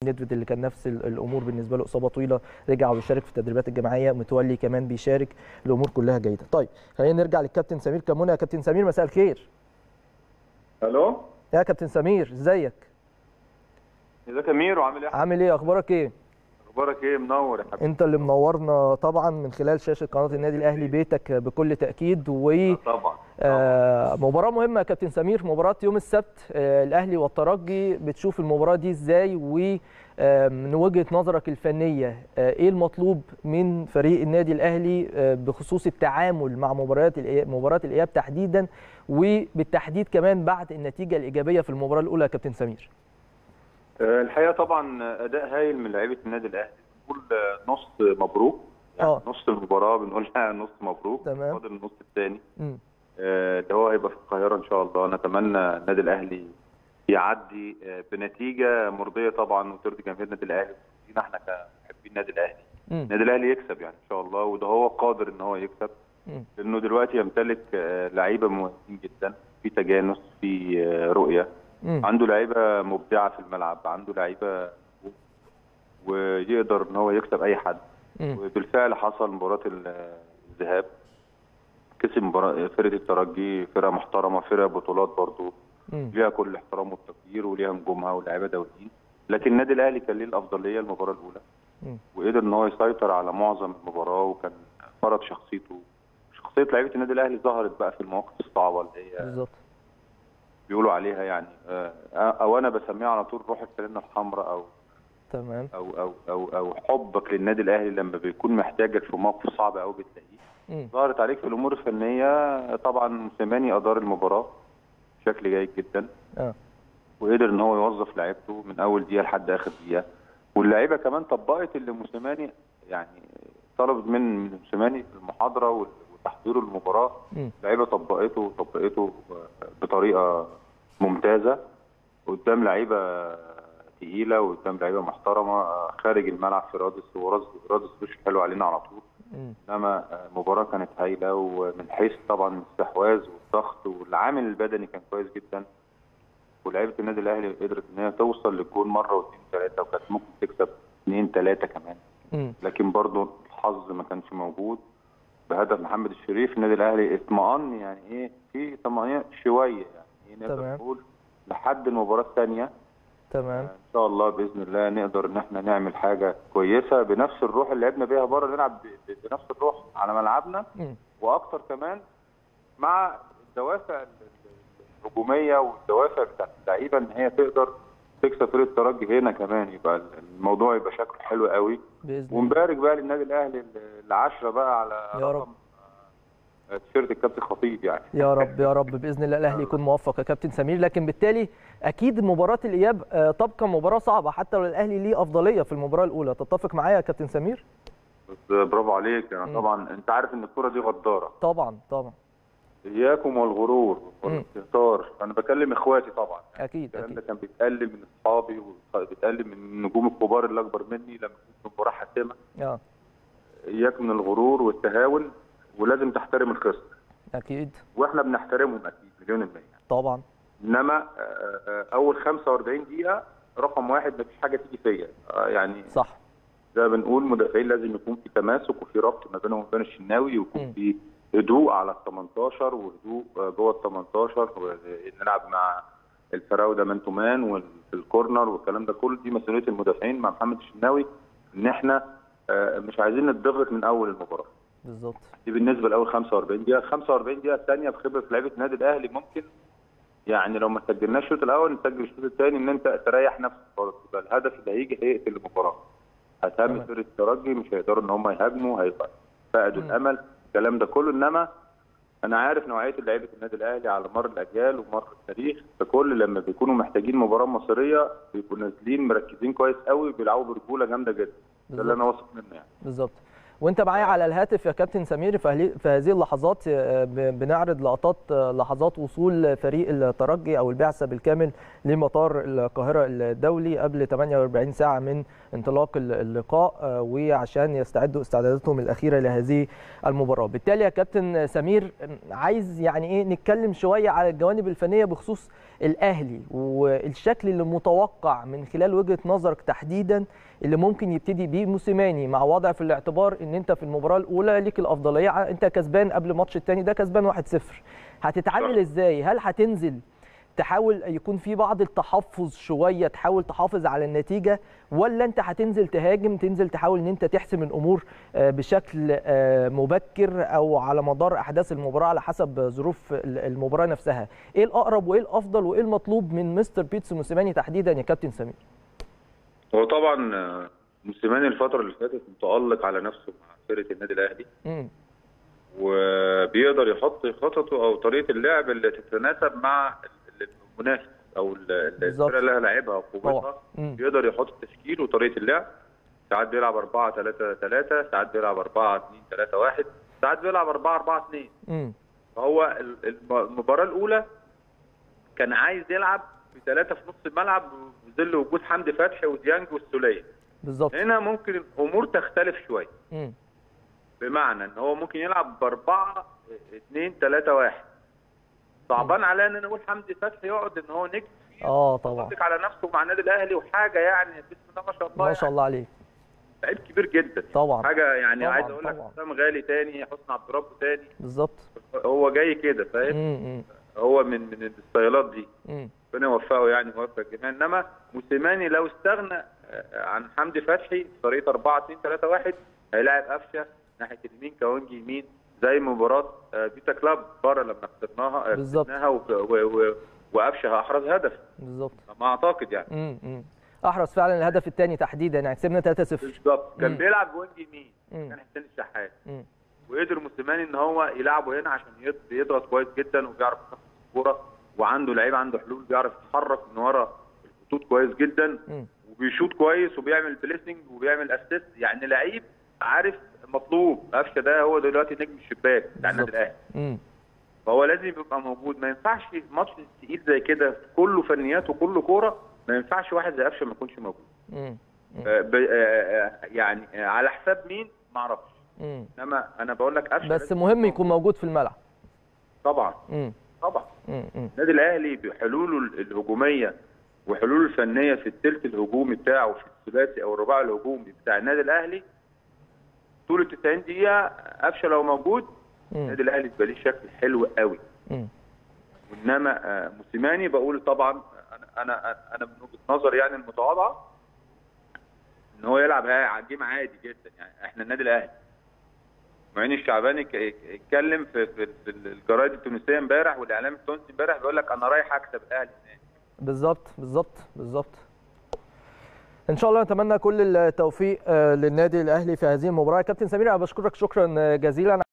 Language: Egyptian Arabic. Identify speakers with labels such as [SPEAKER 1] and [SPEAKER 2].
[SPEAKER 1] ندفد اللي كان نفس ال- الامور بالنسبه له اصابه طويله رجع وبيشارك في التدريبات الجماعيه متولي كمان بيشارك الامور كلها جيده طيب خلينا نرجع للكابتن سمير كمونه يا كابتن سمير مساء الخير
[SPEAKER 2] الو
[SPEAKER 1] يا كابتن سمير ازيك
[SPEAKER 2] ازيك يا مير وعامل ايه
[SPEAKER 1] عامل ايه اخبارك ايه
[SPEAKER 2] اخبارك ايه منور يا حبيبي
[SPEAKER 1] انت اللي منورنا طبعا من خلال شاشه قناه النادي الاهلي بيتك بكل تاكيد و
[SPEAKER 2] طبعا
[SPEAKER 1] آه، مباراة مهمة يا كابتن سمير مباراة يوم السبت آه، الأهلي والترجي بتشوف المباراة دي إزاي ومن وجهة نظرك الفنية آه، إيه المطلوب من فريق النادي الأهلي آه، بخصوص التعامل مع مباريات الإياب- مباراة الإياب تحديدا وبالتحديد كمان بعد النتيجة الإيجابية في المباراة الأولى يا كابتن سمير
[SPEAKER 2] آه، الحقيقه طبعا اداء هايل من لعيبه النادي الاهلي بنقول آه، نص مبروك يعني
[SPEAKER 1] آه.
[SPEAKER 2] نص المباراه بنقول لها نص مبروك
[SPEAKER 1] تمام.
[SPEAKER 2] فاضل النص الثاني
[SPEAKER 1] مم.
[SPEAKER 2] اللي هو هيبقى في القاهره ان شاء الله نتمنى النادي الاهلي يعدي آه، بنتيجه مرضيه طبعا وترضي جماهير النادي الاهلي وترضينا احنا كمحبين النادي الاهلي
[SPEAKER 1] مم.
[SPEAKER 2] النادي الاهلي يكسب يعني ان شاء الله وده هو قادر ان هو يكسب
[SPEAKER 1] مم.
[SPEAKER 2] لانه دلوقتي يمتلك آه، لعيبه مميزين جدا في تجانس في آه، رؤيه
[SPEAKER 1] مم.
[SPEAKER 2] عنده لعيبه مبدعه في الملعب عنده لعيبه نجوم، ويقدر ان هو يكسب اي حد
[SPEAKER 1] مم.
[SPEAKER 2] وبالفعل حصل مباراه ال- الذهاب كسب مباراه فرقه الترجي فرقه محترمه فرقه بطولات برضو
[SPEAKER 1] مم.
[SPEAKER 2] ليها كل الاحترام والتقدير وليها نجومها ولاعيبه دوليين لكن النادي الاهلي كان ليه الافضليه المباراه الاولى
[SPEAKER 1] مم.
[SPEAKER 2] وقدر ان هو يسيطر على معظم المباراه وكان فرض شخصيته شخصيه لعيبه النادي الاهلي ظهرت بقى في المواقف الصعبه اللي هي
[SPEAKER 1] بالظبط
[SPEAKER 2] بيقولوا عليها يعني آه، او انا بسميها على طول روح الفانله الحمراء او
[SPEAKER 1] تمام
[SPEAKER 2] او او او او حبك للنادي الاهلي لما بيكون محتاجك في موقف صعب قوي بتلاقيه
[SPEAKER 1] مم.
[SPEAKER 2] ظهرت عليك في الامور الفنيه طبعا موسيماني ادار المباراه بشكل جيد جدا
[SPEAKER 1] اه
[SPEAKER 2] وقدر ان هو يوظف لعيبته من اول دقيقه لحد اخر دقيقه واللعيبه كمان طبقت اللي موسيماني يعني طلب من من موسيماني المحاضره وال- وتحضيره للمباراه
[SPEAKER 1] مم.
[SPEAKER 2] اللعيبه طبقته وطبقته بطريقه ممتازه قدام لعيبه تقيله وقدام لعيبه محترمه خارج الملعب في رادس ورادس رادس مش حلو علينا على طول
[SPEAKER 1] مم.
[SPEAKER 2] انما المباراه كانت هايله ومن حيث طبعا الاستحواذ والضغط والعامل البدني كان كويس جدا ولعيبه النادي الاهلي قدرت ان هي توصل للجول مره واثنين ثلاثه وكانت ممكن تكسب اثنين ثلاثه كمان
[SPEAKER 1] مم.
[SPEAKER 2] لكن برضه الحظ ما كانش موجود بهدف محمد الشريف النادي الاهلي اطمئن يعني ايه في طمأنينه شويه يعني إيه نقدر
[SPEAKER 1] تمام.
[SPEAKER 2] نقول لحد المباراه الثانيه
[SPEAKER 1] تمام
[SPEAKER 2] ان شاء الله باذن الله نقدر ان احنا نعمل حاجه كويسه بنفس الروح اللي لعبنا بيها بره نلعب ب- ب- بنفس الروح على ملعبنا
[SPEAKER 1] مم.
[SPEAKER 2] واكتر كمان مع الدوافع ال- ال- الهجوميه والدوافع بتاعت اللعيبه ان هي تقدر تكسب فريق الترجي هنا كمان يبقى الموضوع يبقى شكله حلو قوي
[SPEAKER 1] باذن الله
[SPEAKER 2] ونبارك بقى للنادي الاهلي العشرة بقى على
[SPEAKER 1] يا
[SPEAKER 2] رقم آه، تيشيرت الكابتن خطيب يعني
[SPEAKER 1] يا رب يا رب باذن الله الاهلي يكون موفق يا كابتن سمير لكن بالتالي اكيد مباراه الاياب آه، تبقى مباراه صعبه حتى لو الاهلي ليه افضليه في المباراه الاولى تتفق معايا يا كابتن سمير
[SPEAKER 2] بس برافو عليك يعني
[SPEAKER 1] مم.
[SPEAKER 2] طبعا انت عارف ان الكوره دي غداره
[SPEAKER 1] طبعا طبعا
[SPEAKER 2] اياكم والغرور والاستهتار انا بكلم اخواتي طبعا
[SPEAKER 1] اكيد
[SPEAKER 2] الكلام ده
[SPEAKER 1] اكيد
[SPEAKER 2] كان بيتقال لي من اصحابي وبيتقال لي من النجوم الكبار اللي اكبر مني لما كنت في مباراه حاسمه
[SPEAKER 1] اه
[SPEAKER 2] اياك من الغرور والتهاون ولازم تحترم الخصم
[SPEAKER 1] اكيد
[SPEAKER 2] واحنا بنحترمهم اكيد مليون المية
[SPEAKER 1] طبعا
[SPEAKER 2] انما آه، آه، اول 45 دقيقه رقم واحد مفيش حاجه تيجي فيا آه، يعني
[SPEAKER 1] صح
[SPEAKER 2] زي ما بنقول مدافعين لازم يكون في تماسك وفي ربط ما بينهم وبين الشناوي
[SPEAKER 1] مم.
[SPEAKER 2] ويكون في هدوء على ال 18 وهدوء آه، جوه ال 18 ونلعب مع الفراوده مان تو مان وفي الكورنر والكلام ده كله دي مسؤوليه المدافعين مع محمد الشناوي ان احنا آه، مش عايزين نتضغط من اول المباراه
[SPEAKER 1] بالظبط
[SPEAKER 2] دي بالنسبه لاول 45 دقيقه 45 دقيقه الثانيه بخبره لعيبه النادي الاهلي ممكن يعني لو ما سجلناش الشوط الاول نسجل الشوط الثاني ان انت تريح نفسك خالص يبقى الهدف اللي هيجي هيقتل المباراه هتهاجم
[SPEAKER 1] تمام.
[SPEAKER 2] فرقه الترجي مش هيقدروا ان هم يهاجموا هيبقى فقدوا
[SPEAKER 1] مم.
[SPEAKER 2] الامل الكلام ده كله انما انا عارف نوعيه لعيبه النادي الاهلي على مر الاجيال ومر التاريخ فكل لما بيكونوا محتاجين مباراه مصريه بيبقوا نازلين مركزين كويس قوي بيلعبوا برجوله جامده جدا ده اللي انا واثق منه يعني
[SPEAKER 1] بالظبط وانت معايا على الهاتف يا كابتن سمير في هذه- في هذه اللحظات آه، ب- بنعرض لقطات آه، لحظات وصول فريق الترجي او البعثه بالكامل لمطار القاهره الدولي قبل 48 ساعه من انطلاق ال- اللقاء آه، وعشان يستعدوا استعداداتهم الاخيره لهذه المباراه بالتالي يا كابتن سمير م، عايز يعني ايه نتكلم شويه على الجوانب الفنيه بخصوص الاهلي والشكل اللي متوقع من خلال وجهه نظرك تحديدا اللي ممكن يبتدي بيه موسيماني مع وضع في الاعتبار ان انت في المباراه الاولى ليك الافضليه انت كسبان قبل الماتش الثاني ده كسبان 1-0 هتتعامل ازاي هل هتنزل تحاول يكون في بعض التحفظ شويه تحاول تحافظ على النتيجه ولا انت هتنزل تهاجم تنزل تحاول ان انت تحسم الامور بشكل مبكر او على مدار احداث المباراه على حسب ظروف المباراه نفسها ايه الاقرب وايه الافضل وايه المطلوب من مستر بيتسو موسيماني تحديدا يا كابتن سمير
[SPEAKER 2] هو طبعا موسيماني الفتره اللي فاتت متالق على نفسه مع فرقه النادي الاهلي
[SPEAKER 1] م.
[SPEAKER 2] وبيقدر يحط خططه او طريقه اللعب اللي تتناسب مع المنافس او الفرقه اللي لاعبها وقوتها بيقدر يحط التشكيل وطريقه اللعب ساعات بيلعب 4 3 3 ساعات بيلعب 4 2 3 1 ساعات بيلعب 4 4 2 فهو المباراه الاولى كان عايز يلعب بثلاثه في نص الملعب بظل وجود حمدي فتحي وديانج والسوليه
[SPEAKER 1] بالظبط
[SPEAKER 2] هنا ممكن الامور تختلف شويه بمعنى ان هو ممكن يلعب ب 4 2 3 1 صعبان عليا ان انا اقول حمدي فتحي يقعد ان هو نجم
[SPEAKER 1] اه طبعا
[SPEAKER 2] على نفسه مع النادي الاهلي وحاجه يعني بسم الله ما شاء الله
[SPEAKER 1] ما شاء الله عليه
[SPEAKER 2] لعيب كبير جدا
[SPEAKER 1] طبعا
[SPEAKER 2] حاجه يعني
[SPEAKER 1] طبعا.
[SPEAKER 2] عايز اقول لك حسام غالي تاني حسن عبد ربه تاني
[SPEAKER 1] بالظبط
[SPEAKER 2] هو جاي كده فاهم هو من من الستايلات دي ربنا يوفقه يعني ويوفق الجميع انما موسيماني لو استغنى عن حمدي فتحي في طريقه 4 2 3 1 هيلاعب قفشه ناحيه اليمين كوينج يمين زي مباراه بيتا كلاب بره لما خسرناها
[SPEAKER 1] بالظبط
[SPEAKER 2] وقفشه احرز هدف
[SPEAKER 1] بالظبط
[SPEAKER 2] ما اعتقد يعني
[SPEAKER 1] امم احرز فعلا الهدف الثاني تحديدا يعني كسبنا 3-0
[SPEAKER 2] بالظبط كان بيلعب وينج يمين كان حسين الشحات وقدر موسيماني ان هو يلعبه هنا عشان يضغط كويس جدا وبيعرف يخطف الكوره وعنده لعيب عنده حلول بيعرف يتحرك من ورا الخطوط كويس جدا
[SPEAKER 1] م.
[SPEAKER 2] وبيشوط كويس وبيعمل بليسنج وبيعمل اسيست يعني لعيب عارف مطلوب قفشه ده هو دلوقتي نجم الشباك بتاع النادي الاهلي فهو لازم يبقى موجود ما ينفعش ماتش تقيل زي كده كله فنيات وكله كوره ما ينفعش واحد زي قفشه ما يكونش موجود
[SPEAKER 1] مم.
[SPEAKER 2] آه يعني على حساب مين ما اعرفش انما انا بقول لك قفشه
[SPEAKER 1] بس مهم يكون موجود في الملعب
[SPEAKER 2] طبعا
[SPEAKER 1] مم.
[SPEAKER 2] طبعا
[SPEAKER 1] مم.
[SPEAKER 2] النادي الاهلي بحلوله الهجوميه وحلوله الفنيه في الثلث الهجومي بتاعه في الثلاثي او الرباعي الهجومي بتاع النادي الاهلي طول ال 90 دقيقه قفشه لو موجود النادي الاهلي بيبقى ليه شكل حلو قوي
[SPEAKER 1] مم.
[SPEAKER 2] وانما موسيماني بقول طبعا انا انا انا من وجهه نظري يعني المتواضعه ان هو يلعب جيم عادي جدا يعني احنا النادي الاهلي معين الشعباني اتكلم في في, في الجرايد التونسيه امبارح والاعلام التونسي امبارح بيقول لك انا رايح اكسب الاهلي هناك
[SPEAKER 1] بالظبط بالظبط بالظبط ان شاء الله نتمنى كل التوفيق للنادي الاهلي في هذه المباراه كابتن سمير انا بشكرك شكرا جزيلا